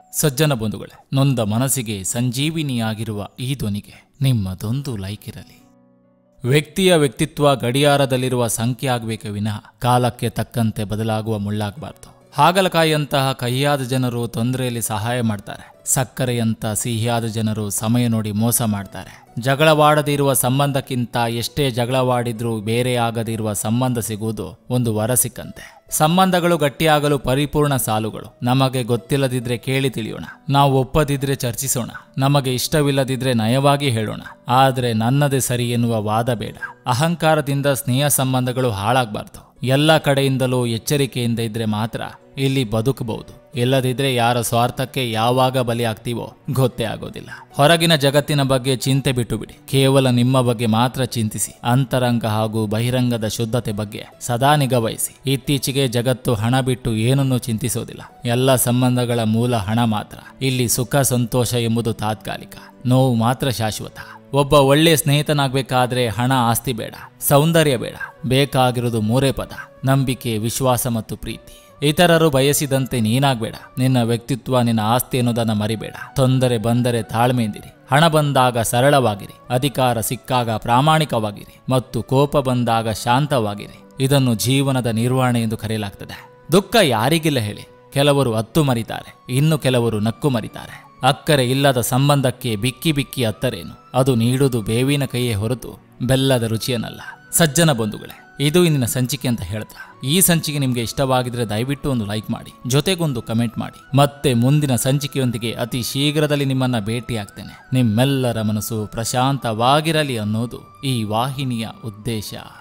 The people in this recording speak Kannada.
ಸಜ್ಜನ ಬಂಧುಗಳೇ ನೊಂದ ಮನಸ್ಸಿಗೆ ಸಂಜೀವಿನಿಯಾಗಿರುವ ಈ ಧ್ವನಿಗೆ ನಿಮ್ಮದೊಂದು ಲೈಕ್ ಇರಲಿ ವ್ಯಕ್ತಿಯ ವ್ಯಕ್ತಿತ್ವ ಗಡಿಯಾರದಲ್ಲಿರುವ ಸಂಖ್ಯೆ ಆಗಬೇಕೆ ವಿನಃ ಕಾಲಕ್ಕೆ ತಕ್ಕಂತೆ ಬದಲಾಗುವ ಮುಳ್ಳಾಗಬಾರ್ದು ಹಾಗಲಕಾಯಿಯಂತಹ ಕಹಿಯಾದ ಜನರು ತೊಂದರೆಯಲ್ಲಿ ಸಹಾಯ ಮಾಡ್ತಾರೆ ಸಕ್ಕರೆಯಂತ ಸಿಹಿಯಾದ ಜನರು ಸಮಯ ನೋಡಿ ಮೋಸ ಮಾಡ್ತಾರೆ ಜಗಳವಾಡದಿರುವ ಸಂಬಂಧಕ್ಕಿಂತ ಎಷ್ಟೇ ಜಗಳವಾಡಿದ್ರೂ ಬೇರೆ ಆಗದಿರುವ ಸಂಬಂಧ ಸಿಗುವುದು ಒಂದು ವರ ಸಿಕ್ಕಂತೆ ಸಂಬಂಧಗಳು ಗಟ್ಟಿಯಾಗಲು ಪರಿಪೂರ್ಣ ಸಾಲುಗಳು ನಮಗೆ ಗೊತ್ತಿಲ್ಲದಿದ್ರೆ ಕೇಳಿ ತಿಳಿಯೋಣ ನಾವು ಒಪ್ಪದಿದ್ರೆ ಚರ್ಚಿಸೋಣ ನಮಗೆ ಇಷ್ಟವಿಲ್ಲದಿದ್ರೆ ನಯವಾಗಿ ಹೇಳೋಣ ಆದರೆ ನನ್ನದೇ ಸರಿ ಎನ್ನುವ ವಾದ ಬೇಡ ಅಹಂಕಾರದಿಂದ ಸ್ನೇಹ ಸಂಬಂಧಗಳು ಹಾಳಾಗಬಾರ್ದು ಎಲ್ಲ ಕಡೆಯಿಂದಲೂ ಎಚ್ಚರಿಕೆಯಿಂದ ಇದ್ರೆ ಮಾತ್ರ ಇಲ್ಲಿ ಬದುಕಬಹುದು ಇಲ್ಲದಿದ್ರೆ ಯಾರ ಸ್ವಾರ್ಥಕ್ಕೆ ಯಾವಾಗ ಬಲಿ ಆಗ್ತೀವೋ ಗೊತ್ತೇ ಆಗೋದಿಲ್ಲ ಹೊರಗಿನ ಜಗತ್ತಿನ ಬಗ್ಗೆ ಚಿಂತೆ ಬಿಟ್ಟು ಬಿಡಿ ಕೇವಲ ನಿಮ್ಮ ಬಗ್ಗೆ ಮಾತ್ರ ಚಿಂತಿಸಿ ಅಂತರಂಗ ಹಾಗೂ ಬಹಿರಂಗದ ಶುದ್ಧತೆ ಬಗ್ಗೆ ಸದಾ ನಿಗಾವಹಿಸಿ ಇತ್ತೀಚೆಗೆ ಜಗತ್ತು ಹಣ ಬಿಟ್ಟು ಏನನ್ನೂ ಚಿಂತಿಸೋದಿಲ್ಲ ಎಲ್ಲ ಸಂಬಂಧಗಳ ಮೂಲ ಹಣ ಮಾತ್ರ ಇಲ್ಲಿ ಸುಖ ಸಂತೋಷ ಎಂಬುದು ತಾತ್ಕಾಲಿಕ ನೋವು ಮಾತ್ರ ಶಾಶ್ವತ ಒಬ್ಬ ಒಳ್ಳೆಯ ಸ್ನೇಹಿತನಾಗಬೇಕಾದ್ರೆ ಹಣ ಆಸ್ತಿ ಬೇಡ ಸೌಂದರ್ಯ ಬೇಡ ಬೇಕಾಗಿರೋದು ಮೂರೇ ಪದ ನಂಬಿಕೆ ವಿಶ್ವಾಸ ಮತ್ತು ಪ್ರೀತಿ ಇತರರು ಬಯಸಿದಂತೆ ನೀನಾಗಬೇಡ ನಿನ್ನ ವ್ಯಕ್ತಿತ್ವ ನಿನ್ನ ಆಸ್ತಿ ಅನ್ನೋದನ್ನ ಮರಿಬೇಡ ತೊಂದರೆ ಬಂದರೆ ತಾಳ್ಮೆಯಿಂದಿರಿ ಹಣ ಬಂದಾಗ ಸರಳವಾಗಿರಿ ಅಧಿಕಾರ ಸಿಕ್ಕಾಗ ಪ್ರಾಮಾಣಿಕವಾಗಿರಿ ಮತ್ತು ಕೋಪ ಬಂದಾಗ ಶಾಂತವಾಗಿರಿ ಇದನ್ನು ಜೀವನದ ನಿರ್ವಹಣೆ ಎಂದು ಕರೆಯಲಾಗ್ತದೆ ದುಃಖ ಯಾರಿಗಿಲ್ಲ ಹೇಳಿ ಕೆಲವರು ಅತ್ತು ಮರಿತಾರೆ ಇನ್ನು ಕೆಲವರು ನಕ್ಕು ಮರಿತಾರೆ ಅಕ್ಕರೆ ಇಲ್ಲದ ಸಂಬಂಧಕ್ಕೆ ಬಿಕ್ಕಿ ಬಿಕ್ಕಿ ಅತ್ತರೇನು ಅದು ನೀಡುವುದು ಬೇವಿನ ಕೈಯೇ ಹೊರತು ಬೆಲ್ಲದ ರುಚಿಯನ್ನಲ್ಲ ಸಜ್ಜನ ಬಂಧುಗಳೇ ಇದು ಇಂದಿನ ಸಂಚಿಕೆ ಅಂತ ಹೇಳ್ತಾ ಈ ಸಂಚಿಕೆ ನಿಮಗೆ ಇಷ್ಟವಾಗಿದ್ರೆ ದಯವಿಟ್ಟು ಒಂದು ಲೈಕ್ ಮಾಡಿ ಜೊತೆಗೊಂದು ಕಮೆಂಟ್ ಮಾಡಿ ಮತ್ತೆ ಮುಂದಿನ ಸಂಚಿಕೆಯೊಂದಿಗೆ ಅತಿ ಶೀಘ್ರದಲ್ಲಿ ನಿಮ್ಮನ್ನ ಭೇಟಿಯಾಗ್ತೇನೆ ನಿಮ್ಮೆಲ್ಲರ ಮನಸ್ಸು ಪ್ರಶಾಂತವಾಗಿರಲಿ ಅನ್ನೋದು ಈ ವಾಹಿನಿಯ ಉದ್ದೇಶ